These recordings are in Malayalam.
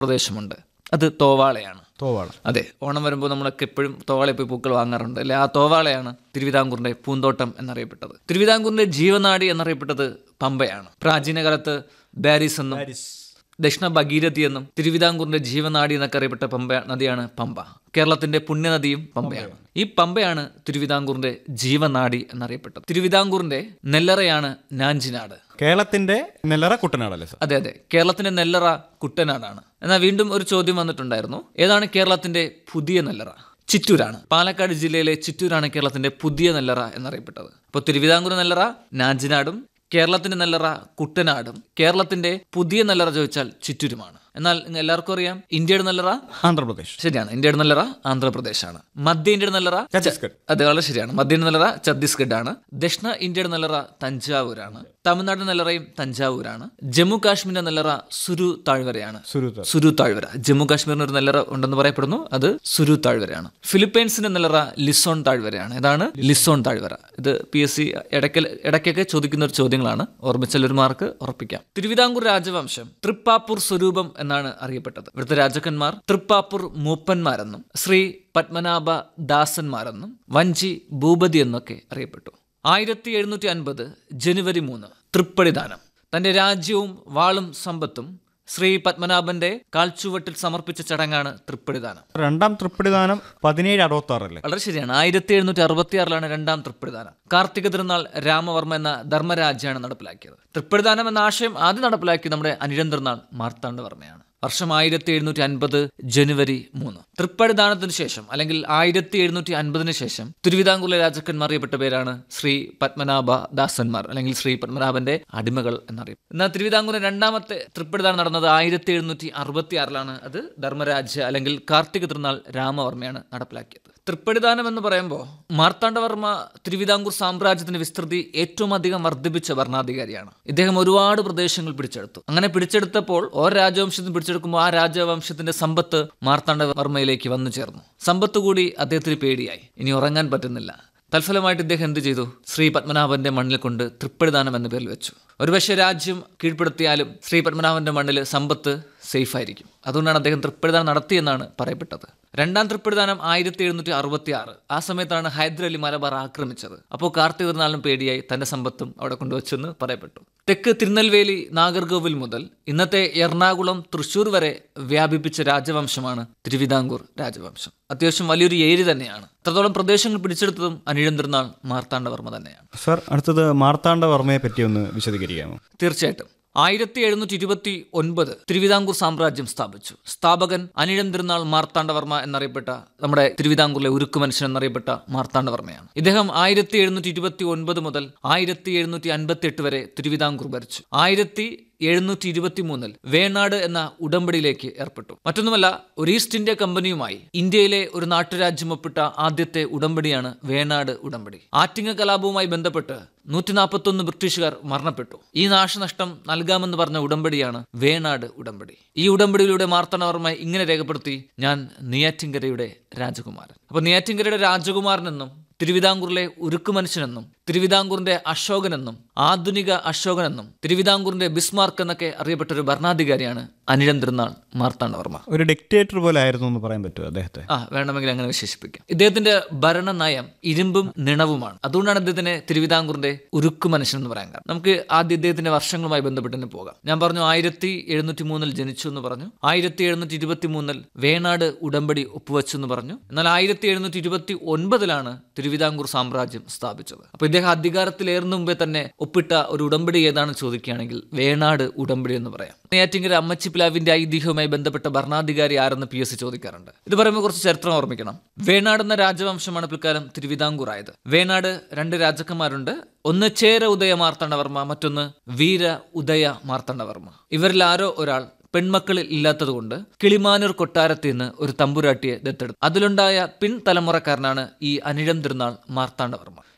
പ്രദേശമുണ്ട് അത് തോവാളയാണ് തോവാള അതെ ഓണം വരുമ്പോൾ നമ്മളൊക്കെ എപ്പോഴും തോവാളയിൽ പോയി പൂക്കൾ വാങ്ങാറുണ്ട് അല്ലെ ആ തോവാളയാണ് തിരുവിതാംകൂറിന്റെ പൂന്തോട്ടം എന്നറിയപ്പെട്ടത് തിരുവിതാംകൂറിന്റെ ജീവനാടി എന്നറിയപ്പെട്ടത് പമ്പയാണ് പ്രാചീന കാലത്ത് ബാരിസ് എന്നും ദക്ഷിണ ഭഗീരഥി എന്നും തിരുവിതാംകൂറിന്റെ ജീവനാടി എന്നൊക്കെ അറിയപ്പെട്ട പമ്പ നദിയാണ് പമ്പ കേരളത്തിന്റെ പുണ്യനദിയും പമ്പയാണ് ഈ പമ്പയാണ് തിരുവിതാംകൂറിന്റെ ജീവനാടി എന്നറിയപ്പെട്ടത് തിരുവിതാംകൂറിന്റെ നെല്ലറയാണ് നാഞ്ചിനാട് കേരളത്തിന്റെ നെല്ലറ കുട്ടനാടല്ലേ സാർ അതെ അതെ കേരളത്തിന്റെ നെല്ലറ കുട്ടനാടാണ് എന്നാൽ വീണ്ടും ഒരു ചോദ്യം വന്നിട്ടുണ്ടായിരുന്നു ഏതാണ് കേരളത്തിന്റെ പുതിയ നെല്ലറ ചിറ്റൂരാണ് പാലക്കാട് ജില്ലയിലെ ചിറ്റൂരാണ് കേരളത്തിന്റെ പുതിയ നെല്ലറ എന്നറിയപ്പെട്ടത് അപ്പോൾ തിരുവിതാംകൂർ നെല്ലറ നാഞ്ചിനാടും കേരളത്തിന്റെ നെല്ലറ കുട്ടനാടും കേരളത്തിന്റെ പുതിയ നെല്ലറ ചോദിച്ചാൽ ചിറ്റൂരുമാണ് എന്നാൽ ഇന്ന് എല്ലാവർക്കും അറിയാം ഇന്ത്യയുടെ നെല്ലറ ആന്ധ്രാപ്രദേശ് ശരിയാണ് ഇന്ത്യയുടെ നെല്ലറ ആന്ധ്രാപ്രദേശാണ് മധ്യ ഇന്ത്യയുടെ നെല്ലറ ഛത്തീസ്ഗഡ് അത് വളരെ ശരിയാണ് മധ്യ ഇന്ത്യയുടെ നെല്ലറ ഛത്തീസ്ഗഡ് ആണ് ദക്ഷിണ ഇന്ത്യയുടെ നെല്ലറ തഞ്ചാവൂരാണ് തമിഴ്നാട് നെല്ലറയും തഞ്ചാവൂരാണ് ജമ്മു കാശ്മീരിന്റെ നെല്ലറ സുരു താഴ്വരയാണ് സുരുത സുരു താഴ്വര ജമ്മു കാശ്മീരിന് ഒരു നെല്ലറ ഉണ്ടെന്ന് പറയപ്പെടുന്നു അത് സുരു താഴ്വരയാണ് ഫിലിപ്പൈൻസിന്റെ നെല്ലറ ലിസോൺ താഴ്വരയാണ് ഇതാണ് ലിസോൺ താഴ്വര ഇത് പി എസ് സി ഇടയ്ക്കൽ ഇടയ്ക്കൊക്കെ ചോദിക്കുന്ന ഒരു ചോദ്യങ്ങളാണ് ഓർമ്മിച്ചാൽ ഒരു മാർക്ക് ഉറപ്പിക്കാം തിരുവിതാംകൂർ രാജവംശം തൃപ്പാപ്പൂർ സ്വരൂപം എന്നാണ് അറിയപ്പെട്ടത് ഇവിടുത്തെ രാജാക്കന്മാർ തൃപ്പാപ്പൂർ മൂപ്പന്മാരെന്നും ശ്രീ പത്മനാഭ ദാസന്മാരെന്നും വഞ്ചി ഭൂപതി എന്നൊക്കെ അറിയപ്പെട്ടു ആയിരത്തി എഴുന്നൂറ്റി അൻപത് ജനുവരി മൂന്ന് തൃപ്പടിദാനം തന്റെ രാജ്യവും വാളും സമ്പത്തും ശ്രീ പത്മനാഭന്റെ കാൽച്ചുവട്ടിൽ സമർപ്പിച്ച ചടങ്ങാണ് തൃപ്പടിദാനം രണ്ടാം തൃപ്പടിദാനം പതിനേഴ് അറുപത്തി ആറല്ലേ വളരെ ശരിയാണ് ആയിരത്തി എഴുന്നൂറ്റി അറുപത്തി ആറിലാണ് രണ്ടാം തൃപ്പടിദാനം കാർത്തിക തിരുനാൾ രാമവർമ്മ എന്ന ധർമ്മരാജ്യാണ് നടപ്പിലാക്കിയത് തൃപ്പടിദാനം എന്ന ആശയം ആദ്യം നടപ്പിലാക്കിയത് നമ്മുടെ അനിഴം തിരുനാൾ മാർത്താണ്ഡവർമ്മയാണ് വർഷം ആയിരത്തി എഴുന്നൂറ്റി അൻപത് ജനുവരി മൂന്ന് തൃപ്പടിദാനത്തിന് ശേഷം അല്ലെങ്കിൽ ആയിരത്തി എഴുന്നൂറ്റി അൻപതിന് ശേഷം തിരുവിതാംകൂറിലെ രാജാക്കന്മാർ അറിയപ്പെട്ട പേരാണ് ശ്രീ പത്മനാഭ ദാസന്മാർ അല്ലെങ്കിൽ ശ്രീ പത്മനാഭന്റെ അടിമകൾ എന്നറിയും എന്നാൽ തിരുവിതാംകൂറിലെ രണ്ടാമത്തെ തൃപ്പടിദാനം നടന്നത് ആയിരത്തി എഴുന്നൂറ്റി അറുപത്തി ആറിലാണ് അത് ധർമ്മരാജ്യ അല്ലെങ്കിൽ കാർത്തിക തിരുനാൾ രാമവർമ്മയാണ് നടപ്പിലാക്കിയത് തൃപ്പടിദാനം എന്ന് പറയുമ്പോൾ മാർത്താണ്ഡവർമ്മ തിരുവിതാംകൂർ സാമ്രാജ്യത്തിന്റെ വിസ്തൃതി ഏറ്റവും അധികം വർദ്ധിപ്പിച്ച ഭരണാധികാരിയാണ് ഇദ്ദേഹം ഒരുപാട് പ്രദേശങ്ങൾ പിടിച്ചെടുത്തു അങ്ങനെ പിടിച്ചെടുത്തപ്പോൾ ഓരോ രാജവംശത്തിന് പിടിച്ചെടുക്കുമ്പോൾ ആ രാജവംശത്തിന്റെ സമ്പത്ത് മാർത്താണ്ഡവർമ്മയിലേക്ക് വന്നു ചേർന്നു സമ്പത്ത് കൂടി അദ്ദേഹത്തിന് പേടിയായി ഇനി ഉറങ്ങാൻ പറ്റുന്നില്ല തൽഫലമായിട്ട് ഇദ്ദേഹം എന്ത് ചെയ്തു ശ്രീ പത്മനാഭന്റെ മണ്ണിൽ കൊണ്ട് തൃപ്പടിദാനം എന്ന പേരിൽ വെച്ചു ഒരുപക്ഷെ രാജ്യം കീഴ്പ്പെടുത്തിയാലും ശ്രീ പത്മനാഭന്റെ മണ്ണിൽ സമ്പത്ത് സേഫ് ആയിരിക്കും അതുകൊണ്ടാണ് അദ്ദേഹം തൃപ്പടിദാനം നടത്തിയെന്നാണ് പറയപ്പെട്ടത് രണ്ടാം തൃപ്പടിദാനം ആയിരത്തി എഴുന്നൂറ്റി അറുപത്തി ആറ് ആ സമയത്താണ് ഹൈദർ അലി മലബാർ ആക്രമിച്ചത് അപ്പോൾ കാർത്തിക തിരുനാളിനും പേടിയായി തന്റെ സമ്പത്തും അവിടെ കൊണ്ടുവച്ചെന്ന് പറയപ്പെട്ടു തെക്ക് തിരുനെൽവേലി നാഗർകോവിൽ മുതൽ ഇന്നത്തെ എറണാകുളം തൃശൂർ വരെ വ്യാപിപ്പിച്ച രാജവംശമാണ് തിരുവിതാംകൂർ രാജവംശം അത്യാവശ്യം വലിയൊരു ഏരി തന്നെയാണ് അത്രത്തോളം പ്രദേശങ്ങൾ പിടിച്ചെടുത്തതും അനിഴം തിരുനാൾ മാർത്താണ്ഡവർമ്മ തന്നെയാണ് സർ അടുത്തത് മാർത്താണ്ഡവർമ്മയെ പറ്റി ഒന്ന് വിശദീകരിക്കാമോ തീർച്ചയായിട്ടും ആയിരത്തി എഴുന്നൂറ്റി ഇരുപത്തി ഒൻപത് തിരുവിതാംകൂർ സാമ്രാജ്യം സ്ഥാപിച്ചു സ്ഥാപകൻ അനിഴം തിരുനാൾ മാർത്താണ്ഡവർമ്മ എന്നറിയപ്പെട്ട നമ്മുടെ തിരുവിതാംകൂറിലെ ഉരുക്കു മനുഷ്യൻ എന്നറിയപ്പെട്ട മാർത്താണ്ഡവർമ്മയാണ് ഇദ്ദേഹം ആയിരത്തി എഴുന്നൂറ്റി ഇരുപത്തി ഒൻപത് മുതൽ ആയിരത്തി എഴുന്നൂറ്റി അൻപത്തി എട്ട് വരെ തിരുവിതാംകൂർ ഭരിച്ചു ആയിരത്തി എഴുന്നൂറ്റി ഇരുപത്തി മൂന്നിൽ വേണാട് എന്ന ഉടമ്പടിയിലേക്ക് ഏർപ്പെട്ടു മറ്റൊന്നുമല്ല ഒരു ഈസ്റ്റ് ഇന്ത്യ കമ്പനിയുമായി ഇന്ത്യയിലെ ഒരു നാട്ടുരാജ്യം ഒപ്പിട്ട ആദ്യത്തെ ഉടമ്പടിയാണ് വേണാട് ഉടമ്പടി ആറ്റിങ്ങ കലാപവുമായി ബന്ധപ്പെട്ട് നൂറ്റി നാൽപ്പത്തൊന്ന് ബ്രിട്ടീഷുകാർ മരണപ്പെട്ടു ഈ നാശനഷ്ടം നൽകാമെന്ന് പറഞ്ഞ ഉടമ്പടിയാണ് വേണാട് ഉടമ്പടി ഈ ഉടമ്പടിയിലൂടെ മാർത്തണവർമ്മ ഇങ്ങനെ രേഖപ്പെടുത്തി ഞാൻ നെയ്യാറ്റിങ്കരയുടെ രാജകുമാരൻ അപ്പൊ നെയ്യാറ്റിങ്കരയുടെ രാജകുമാരനെന്നും തിരുവിതാംകൂറിലെ ഉരുക്കു മനുഷ്യനെന്നും തിരുവിതാംകൂറിന്റെ അശോകനെന്നും ആധുനിക അശോകനെന്നും തിരുവിതാംകൂറിന്റെ ബിസ്മാർക്ക് എന്നൊക്കെ അറിയപ്പെട്ട ഒരു ഭരണാധികാരിയാണ് അനിഴം തിരുനാൾ മാർത്താണ്ഡവർമ്മ ഒരു ഡിക്റ്റേറ്റർ പോലെ ആയിരുന്നു എന്ന് പറയാൻ പറ്റുമോ അദ്ദേഹത്തെ ആ വേണമെങ്കിൽ അങ്ങനെ വിശേഷിപ്പിക്കാം ഇദ്ദേഹത്തിന്റെ ഭരണനയം ഇരുമ്പും നിണവുമാണ് അതുകൊണ്ടാണ് ഇദ്ദേഹത്തിനെ തിരുവിതാംകൂറിന്റെ ഉരുക്കു മനുഷ്യൻ എന്ന് പറയാൻ കാരണം നമുക്ക് ആദ്യം ഇദ്ദേഹത്തിന്റെ വർഷങ്ങളുമായി ബന്ധപ്പെട്ട് തന്നെ പോകാം ഞാൻ പറഞ്ഞു ആയിരത്തി എഴുന്നൂറ്റി മൂന്നിൽ ജനിച്ചു എന്ന് പറഞ്ഞു ആയിരത്തി എഴുന്നൂറ്റി ഇരുപത്തി മൂന്നിൽ വേണാട് ഉടമ്പടി ഒപ്പുവെച്ചു എന്ന് പറഞ്ഞു എന്നാൽ ആയിരത്തി എഴുന്നൂറ്റി ഇരുപത്തി ഒൻപതിലാണ് തിരുവിതാംകൂർ സാമ്രാജ്യം സ്ഥാപിച്ചത് അപ്പൊ ഇദ്ദേഹം അധികാരത്തിലേറുന്ന മുമ്പേ തന്നെ ഒപ്പിട്ട ഒരു ഉടമ്പടി ഏതാണെന്ന് ചോദിക്കുകയാണെങ്കിൽ വേണാട് ഉടമ്പടി എന്ന് പറയാം നെയ്യാറ്റിങ്കര അമ്മച്ചി പ്ലാവിന്റെ ഐതിഹ്യവുമായി ബന്ധപ്പെട്ട ഭരണാധികാരി ആരെന്ന് പി എസ് സി ചോദിക്കാറുണ്ട് ഇത് പറയുമ്പോൾ കുറച്ച് ചരിത്രം ഓർമ്മിക്കണം വേണാട് എന്ന രാജവംശമാണ് പിൽക്കാലം തിരുവിതാംകൂർ ആയത് വേണാട് രണ്ട് രാജാക്കന്മാരുണ്ട് ഒന്ന് ചേര ഉദയ മാർത്താണ്ഡവർമ്മ മറ്റൊന്ന് വീര ഉദയ മാർത്താണ്ഡവർമ്മ ഇവരിൽ ആരോ ഒരാൾ പെൺമക്കളിൽ ഇല്ലാത്തതുകൊണ്ട് കിളിമാനൂർ കൊട്ടാരത്തിൽ നിന്ന് ഒരു തമ്പുരാട്ടിയെ ദത്തെടുത്തു അതിലുണ്ടായ പിൻതലമുറക്കാരനാണ് ഈ അനിഴം തിരുനാൾ മാർത്താണ്ഡവർമ്മ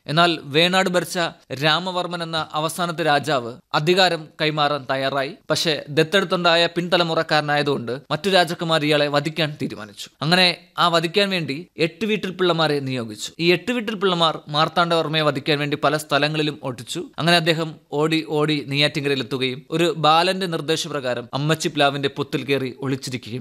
എന്നാൽ വേണാട് ഭരിച്ച രാമവർമ്മൻ എന്ന അവസാനത്തെ രാജാവ് അധികാരം കൈമാറാൻ തയ്യാറായി പക്ഷേ ദത്തെടുത്തുണ്ടായ പിൻതലമുറക്കാരനായതുകൊണ്ട് മറ്റു രാജകുമാർ ഇയാളെ വധിക്കാൻ തീരുമാനിച്ചു അങ്ങനെ ആ വധിക്കാൻ വേണ്ടി എട്ട് വീട്ടിൽ പിള്ളമാരെ നിയോഗിച്ചു ഈ എട്ട് വീട്ടിൽ പിള്ളമാർ മാർത്താണ്ഡവർമ്മയെ വധിക്കാൻ വേണ്ടി പല സ്ഥലങ്ങളിലും ഒട്ടിച്ചു അങ്ങനെ അദ്ദേഹം ഓടി ഓടി നെയ്യാറ്റിങ്കരയിലെത്തുകയും ഒരു ബാലന്റെ നിർദ്ദേശപ്രകാരം അമ്മച്ചി പ്ലാവിന്റെ പൊത്തിൽ കയറി ഒളിച്ചിരിക്കുകയും